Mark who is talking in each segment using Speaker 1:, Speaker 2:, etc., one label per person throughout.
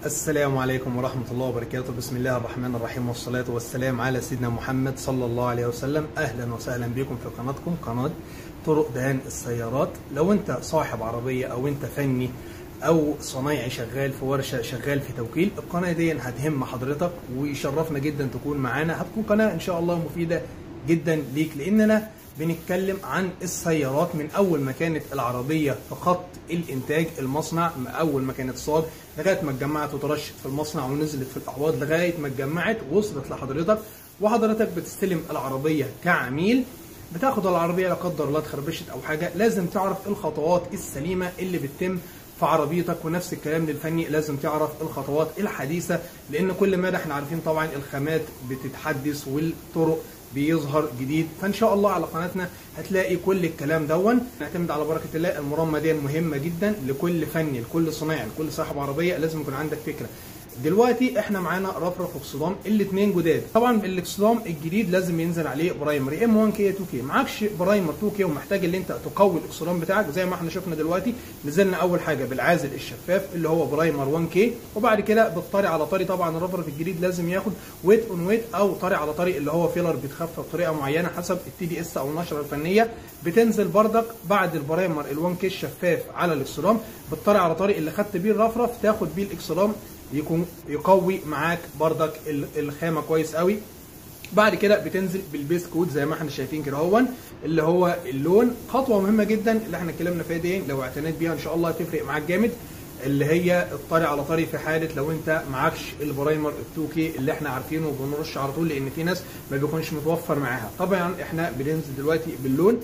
Speaker 1: السلام عليكم ورحمة الله وبركاته بسم الله الرحمن الرحيم والصلاة والسلام على سيدنا محمد صلى الله عليه وسلم أهلا وسهلا بكم في قناتكم قناة طرق دهان السيارات لو أنت صاحب عربية أو أنت فني أو صنايعي شغال في ورشة شغال في توكيل القناة دي هتهم حضرتك ويشرفنا جدا تكون معانا هتكون قناة إن شاء الله مفيدة جدا ليك لأننا بنتكلم عن السيارات من اول ما كانت العربيه في خط الانتاج المصنع من اول ما كانت صاج لغايه ما اتجمعت وترشت في المصنع ونزلت في الاحواض لغايه ما اتجمعت وصلت لحضرتك وحضرتك بتستلم العربيه كعميل بتاخد العربيه لا قدر الله اتخربشت او حاجه لازم تعرف الخطوات السليمه اللي بتتم في عربيتك ونفس الكلام للفني لازم تعرف الخطوات الحديثه لان كل مدى احنا عارفين طبعا الخامات بتتحدث والطرق بيظهر جديد فان شاء الله على قناتنا هتلاقي كل الكلام دون نعتمد على بركه الله المرمى دي مهمه جدا لكل فني لكل صنايعي لكل صاحب عربيه لازم يكون عندك فكره دلوقتي احنا معانا رفرف واكسدام الاثنين جداد طبعا الاكسدام الجديد لازم ينزل عليه برايمر يا ام 1 كي 2 كي معكش برايمر 2 كي ومحتاج ان انت تقوي الاكسدام بتاعك زي ما احنا شفنا دلوقتي نزلنا اول حاجه بالعازل الشفاف اللي هو برايمر 1 كي وبعد كده بالطري على طري طبعا الرفرف الجديد لازم ياخد ويت اون ويت او طري على طري اللي هو فيلر بيتخفف بطريقه معينه حسب التي دي اس او النشره الفنيه بتنزل بردك بعد البرايمر ال1 كي الشفاف على الاكسدام بالطري على طري اللي خدت بيه الرفرف تاخد بيه الاكسدام يكون يقوي معاك بردك الخامه كويس قوي بعد كده بتنزل بالبيس كود زي ما احنا شايفين كده هو اللي هو اللون خطوه مهمه جدا اللي احنا اتكلمنا فيها دي لو اعتنيت بيها ان شاء الله هتفرق معاك جامد اللي هي الطري على طري في حاله لو انت معكش البرايمر التوكي اللي احنا عارفينه وبنرش على طول لان في ناس ما بيكونش متوفر معاها طبعا احنا بننزل دلوقتي باللون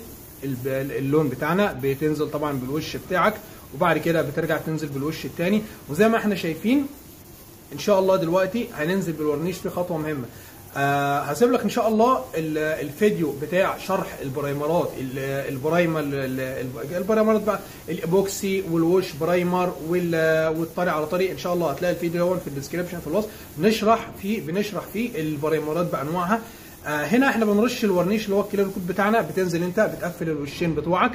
Speaker 1: اللون بتاعنا بتنزل طبعا بالوش بتاعك وبعد كده بترجع تنزل بالوش الثاني وزي ما احنا شايفين ان شاء الله دلوقتي هننزل بالورنيش في خطوه مهمه آه هسيب لك ان شاء الله الفيديو بتاع شرح البرايمرات البرايمر البرايمرات بقى الايبوكسي والوش برايمر والطري على طريق ان شاء الله هتلاقي الفيديو هون في الديسكربشن في الوصف نشرح فيه بنشرح فيه البرايمرات بانواعها آه هنا احنا بنرش الورنيش اللي هو الكلير كود بتاعنا بتنزل انت بتقفل الوشين بتوعك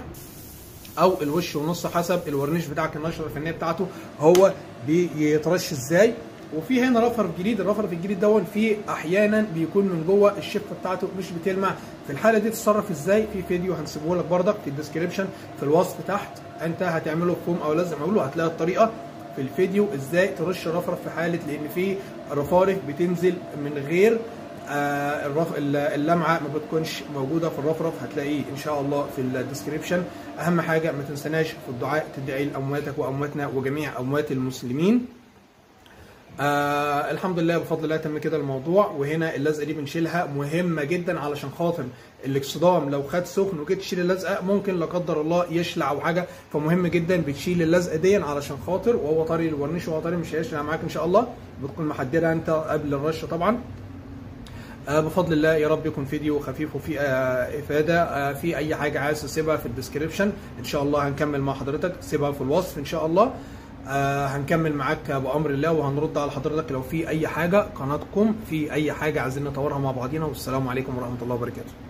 Speaker 1: او الوش ونص حسب الورنيش بتاعك النشره الفنيه بتاعته هو بيترش ازاي وفي هنا رفرف جديد الرفرف الجديد دون فيه احيانا بيكون من جوه الشفه بتاعته مش بتلمع في الحاله دي تتصرف ازاي في فيديو هنسيبه لك بردك في الديسكربشن في الوصف تحت انت هتعمله فوم او لازم اقوله هتلاقي الطريقه في الفيديو ازاي ترش الرفرف في حاله لان في رفارف بتنزل من غير آه الرف... اللمعه ما بتكونش موجوده في الرفرف هتلاقيه ان شاء الله في الديسكربشن اهم حاجه ما تنسناش في الدعاء تدعي لامواتك وامواتنا وجميع اموات المسلمين آه الحمد لله بفضل الله تم كده الموضوع وهنا اللزقه دي بنشيلها مهمه جدا علشان خاطر الاكسدام لو خد سخن وجيت تشيل اللزقه ممكن لا قدر الله يشلع او حاجه فمهم جدا بتشيل اللزقه دي علشان خاطر وهو طري الورنيش وهو طري مش هيشلع معاك ان شاء الله بتكون محددها انت قبل الرش طبعا آه بفضل الله يا رب يكون فيديو خفيف وفيه آه افاده آه في اي حاجه عايز تسيبها في الديسكربشن ان شاء الله هنكمل مع حضرتك سيبها في الوصف ان شاء الله آه هنكمل معاك بامر الله وهنرد على حضرتك لو في اي حاجه قناتكم في اي حاجه عايزين نطورها مع بعضينا والسلام عليكم ورحمه الله وبركاته